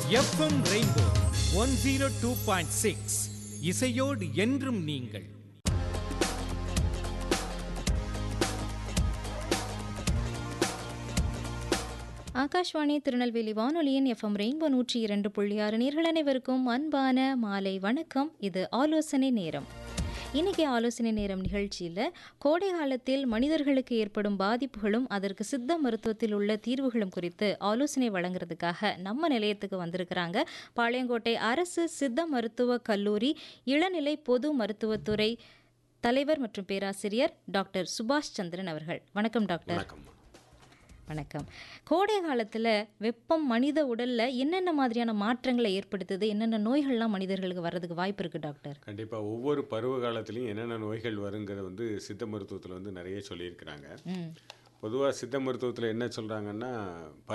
FM rainbow one zero two point six இசையோடு என்றும் நீங்கள் ஆகாஷ்வாணி திருநெல்வேலி வானொலியின் எஃப்எம் ரெயின்போ நூற்றி இரண்டு புள்ளி ஆறு நேர்கள் அனைவருக்கும் அன்பான மாலை வணக்கம் இது ஆலோசனை நேரம் இன்னைக்கு ஆலோசனை நேரம் நிகழ்ச்சியில் கோடை காலத்தில் மனிதர்களுக்கு ஏற்படும் பாதிப்புகளும் அதற்கு சித்த மருத்துவத்தில் உள்ள தீர்வுகளும் குறித்து ஆலோசனை வழங்குறதுக்காக நம்ம நிலையத்துக்கு வந்திருக்கிறாங்க பாளையங்கோட்டை அரசு சித்த மருத்துவ கல்லூரி இளநிலை பொது மருத்துவத்துறை தலைவர் மற்றும் பேராசிரியர் டாக்டர் சுபாஷ் சந்திரன் அவர்கள் வணக்கம் டாக்டர் வணக்கம் வணக்கம் கோடை காலத்தில் வெப்பம் மனித உடலில் என்னென்ன மாதிரியான மாற்றங்களை ஏற்படுத்துது என்னென்ன நோய்கள்லாம் மனிதர்களுக்கு வர்றதுக்கு வாய்ப்பு இருக்குது டாக்டர் கண்டிப்பாக ஒவ்வொரு பருவ காலத்துலையும் என்னென்ன நோய்கள் வருங்கிறத வந்து சித்த மருத்துவத்தில் வந்து நிறைய சொல்லியிருக்கிறாங்க ம் பொதுவாக சித்த மருத்துவத்தில் என்ன சொல்கிறாங்கன்னா